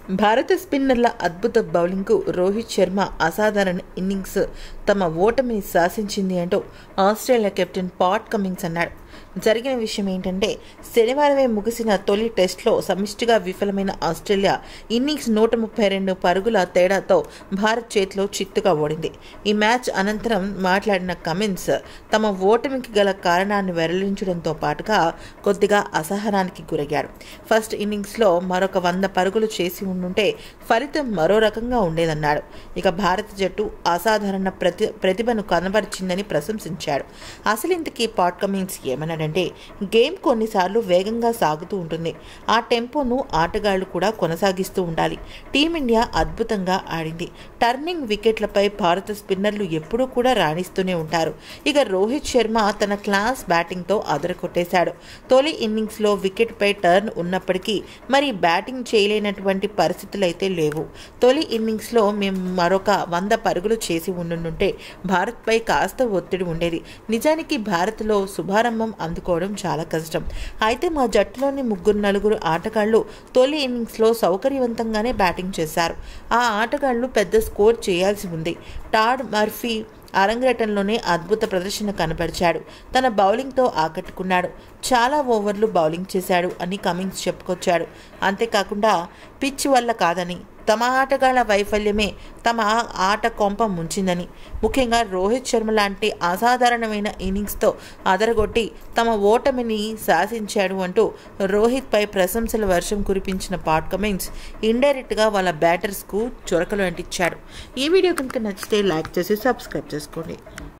భారత స్పిన్నర్ల అద్భుత బౌలింగ్కు రోహిత్ శర్మ అసాధారణ ఇన్నింగ్స్ తమ ఓటమిని శాసించింది అంటూ ఆస్ట్రేలియా కెప్టెన్ పాట్ కమింగ్స్ అన్నాడు జరిగిన విషయం ఏంటంటే శనివారమే ముగిసిన తొలి టెస్ట్లో సమిష్టిగా విఫలమైన ఆస్ట్రేలియా ఇన్నింగ్స్ నూట ముప్పై రెండు పరుగుల తేడాతో భారత్ చేతిలో చిత్తుగా ఓడింది ఈ మ్యాచ్ అనంతరం మాట్లాడిన కమిన్స్ తమ ఓటమికి గల కారణాన్ని వెల్లడించడంతో పాటుగా కొద్దిగా అసహనానికి గురయ్యాడు ఫస్ట్ ఇన్నింగ్స్లో మరొక వంద పరుగులు చేసి ఉండుంటే ఫలితం మరో రకంగా ఉండేదన్నాడు ఇక భారత జట్టు అసాధారణ ప్రతి ప్రతిభను కనబరిచిందని ప్రశంసించాడు అసలు ఇంతకీ పాట్ కమిన్స్ ఏమన్నాడంటే గేమ్ కొన్నిసార్లు వేగంగా సాగుతూ ఉంటుంది ఆ టెంపోను ఆటగాళ్లు కూడా కొనసాగిస్తూ ఉండాలి టీమిండియా అద్భుతంగా ఆడింది టర్నింగ్ వికెట్లపై భారత స్పిన్నర్లు ఎప్పుడూ కూడా రాణిస్తూనే ఉంటారు ఇక రోహిత్ శర్మ తన క్లాస్ బ్యాటింగ్తో అదరకొట్టేశాడు తొలి ఇన్నింగ్స్లో వికెట్పై టర్న్ ఉన్నప్పటికీ మరి బ్యాటింగ్ చేయలేనటువంటి పరిస్థితులు అయితే లేవు తొలి ఇన్నింగ్స్లో మేము మరొక వంద పరుగులు చేసి ఉండుంటే భారత్పై కాస్త ఒత్తిడి ఉండేది నిజానికి భారత్లో శుభారంభం అందుకోవడం చాలా కష్టం అయితే మా జట్టులోని ముగ్గురు నలుగురు ఆటగాళ్లు తొలి ఇన్నింగ్స్లో సౌకర్యవంతంగానే బ్యాటింగ్ చేశారు ఆ ఆటగాళ్లు పెద్ద స్కోర్ చేయాల్సి ఉంది టాడ్ మర్ఫీ అరంగేటంలోనే అద్భుత ప్రదర్శన కనపరిచాడు తన బౌలింగ్తో ఆకట్టుకున్నాడు చాలా ఓవర్లు బౌలింగ్ చేశాడు అని కమింగ్స్ చెప్పుకొచ్చాడు అంతేకాకుండా పిచ్ వల్ల కాదని తమ ఆటగాళ్ల వైఫల్యమే తమ ఆట కొంప ముంచిందని ముఖ్యంగా రోహిత్ శర్మ లాంటి అసాధారణమైన ఇన్నింగ్స్తో అదరగొట్టి తమ ఓటమిని శాసించాడు అంటూ రోహిత్పై ప్రశంసల వర్షం కురిపించిన పాట్ కమిన్స్ ఇండైరెక్ట్గా వాళ్ళ బ్యాటర్స్కు చొరకలు అంటించాడు ఈ వీడియో కనుక నచ్చితే లైక్ చేసి సబ్స్క్రైబ్ చేసుకోండి